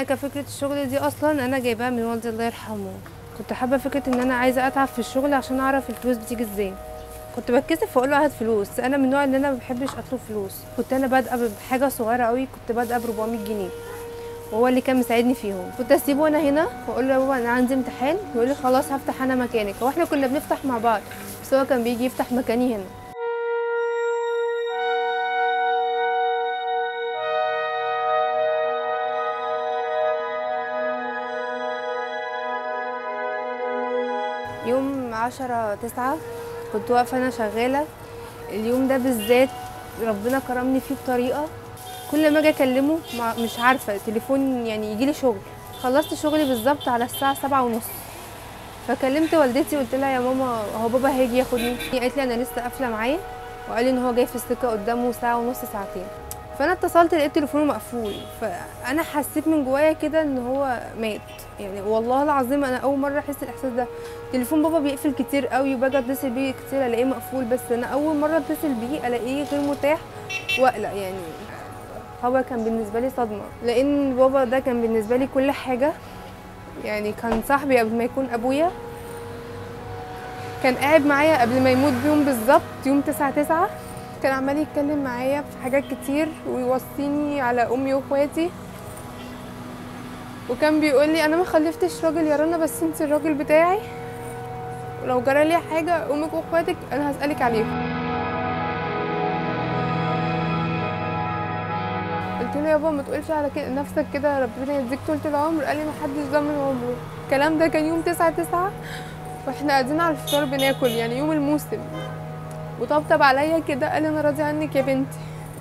انا كفكره الشغل دي اصلا انا جايباها من والدي الله يرحمه كنت حابه فكره ان انا عايزه اتعب في الشغل عشان اعرف الفلوس بتيجي ازاي كنت بتكسف واقول له هات فلوس انا من النوع اللي انا ما بحبش اطلب فلوس كنت انا بادئه بحاجه صغيره قوي كنت بادئه ب 400 جنيه وهو اللي كان مساعدني فيهم كنت اسيبه وانا هنا واقول له يا بابا انا عندي امتحان يقول لي خلاص هفتح انا مكانك هو احنا كنا بنفتح مع بعض بس هو كان بيجي يفتح مكاني هنا يوم عشرة تسعة كنت واقفة أنا شغالة اليوم ده بالذات ربنا كرمني فيه بطريقة كل ما أجي أكلمه مع- مش عارفة تليفون يعني يجيلي شغل خلصت شغلي بالظبط على الساعة سبعة ونص فكلمت والدتي قلت لها يا ماما هو بابا هيجي ياخدني قالت لي أنا لسه قافلة معاه وقال لي إن هو جاي في السكة قدامه ساعة ونص ساعتين فانا اتصلت لقيت تليفونه مقفول فانا حسيت من جوايا كده ان هو مات يعني والله العظيم انا اول مره احس الاحساس ده تليفون بابا بيقفل كتير قوي وباجي اتصل بيه كتير الاقيه مقفول بس انا اول مره اتصل بيه الاقيه غير متاح واقلق يعني هو كان بالنسبه لي صدمه لان بابا ده كان بالنسبه لي كل حاجه يعني كان صاحبي قبل ما يكون ابويا كان قاعد معايا قبل ما يموت بيوم بالظبط يوم تسعة تسعة كان عمال يتكلم معايا في حاجات كتير ويوصيني على امي واخواتي وكان بيقول لي انا ما خلفتش راجل يا رنا بس انت الراجل بتاعي ولو جرى لي حاجه امك واخواتك انا هسالك عليهم قلت له يابا ما تقولش على كده نفسك كده ربنا يديك طولة العمر قال لي ما حدش ضامن عمره الكلام ده كان يوم تسعة تسعة واحنا قاعدين على الفطار بناكل يعني يوم الموسم وطبطب عليا كده قال لي انا راضي عنك يا بنتي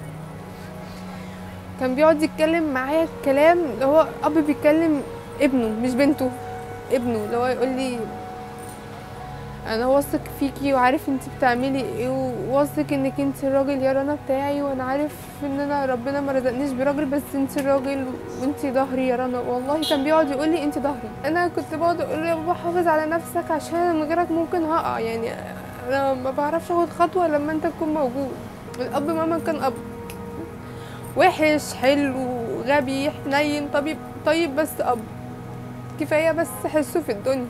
كان بيقعد يتكلم معايا الكلام اللي هو اب بيتكلم ابنه مش بنته ابنه اللي هو يقول لي انا واثق فيكي وعارف انت بتعملي ايه وواثق انك انت الراجل يا رنا بتاعي وانا عارف ان انا ربنا ما رزقنيش براجل بس انت الراجل وانت ظهري يا رنا والله كان بيقعد يقول لي انت ظهري انا كنت بقعد اقول له يا بابا حافظ على نفسك عشان من غيرك ممكن هقع يعني انا ما بعرفش اخد خطوه لما انت تكون موجود الاب مهما كان اب وحش حلو غبي حنين طبيب طيب بس اب كفايه بس حسه في الدنيا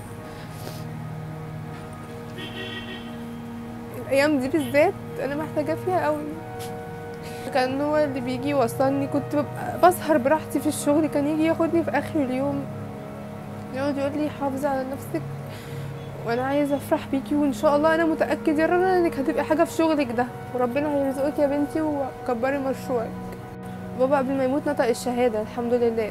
الايام دي بالذات انا محتاجه فيها قوي كان هو اللي بيجي يوصلني كنت ببقى بسهر براحتي في الشغل كان يجي ياخدني في اخر اليوم يقعد يقول لي حافظي على نفسك وانا عايزه افرح بيكي وان شاء الله انا متاكد يا رنا انك هتبقي حاجه في شغلك ده وربنا هيرزقك يا بنتي وكبري مشروعك بابا قبل ما يموت نطق الشهاده الحمد لله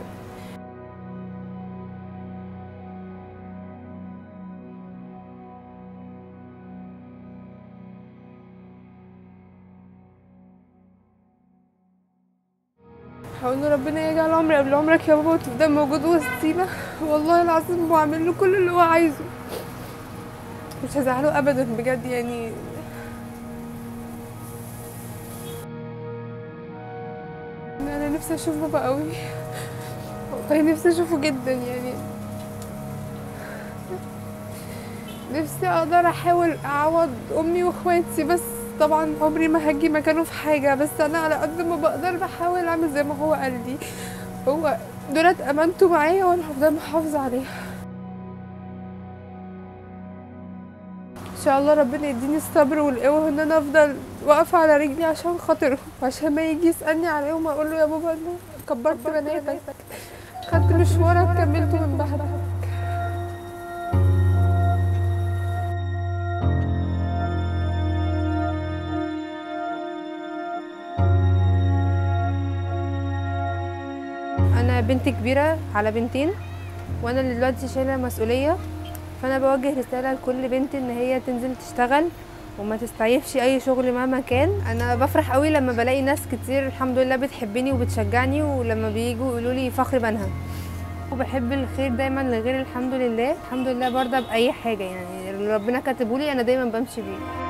هقول له ربنا يجعل عمري قبل عمرك يا بابا وتفضل موجود وسطينا والله العظيم وعامل له كل اللي هو عايزه مش هزعله ابدا بجد يعني انا نفسي اشوف بابا قوي والله نفسي اشوفه جدا يعني نفسي اقدر احاول اعوض امي واخواتي بس طبعا عمري ما هجي مكانه في حاجه بس انا على قد ما بقدر بحاول اعمل زي ما هو قال لي هو دولت امانته معايا وانا هفضل محافظه عليها ان شاء الله ربنا يديني الصبر والقوه ان انا افضل واقفه على رجلي عشان خاطرهم عشان ما يجي يسالني عليهم اقول له يا بابا انا كبرت بناتك خدت مشوارك كملته من بعدك انا بنت كبيره على بنتين وانا اللي دلوقتي شايله مسؤوليه فانا بوجه رساله لكل بنت ان هي تنزل تشتغل وما تستعيفش اي شغل مهما كان انا بفرح قوي لما بلاقي ناس كتير الحمد لله بتحبني وبتشجعني ولما بييجوا يقولوا لي فخر بنها وبحب الخير دايما لغير الحمد لله الحمد لله برضه باي حاجه يعني اللي ربنا كاتبه لي انا دايما بمشي بيه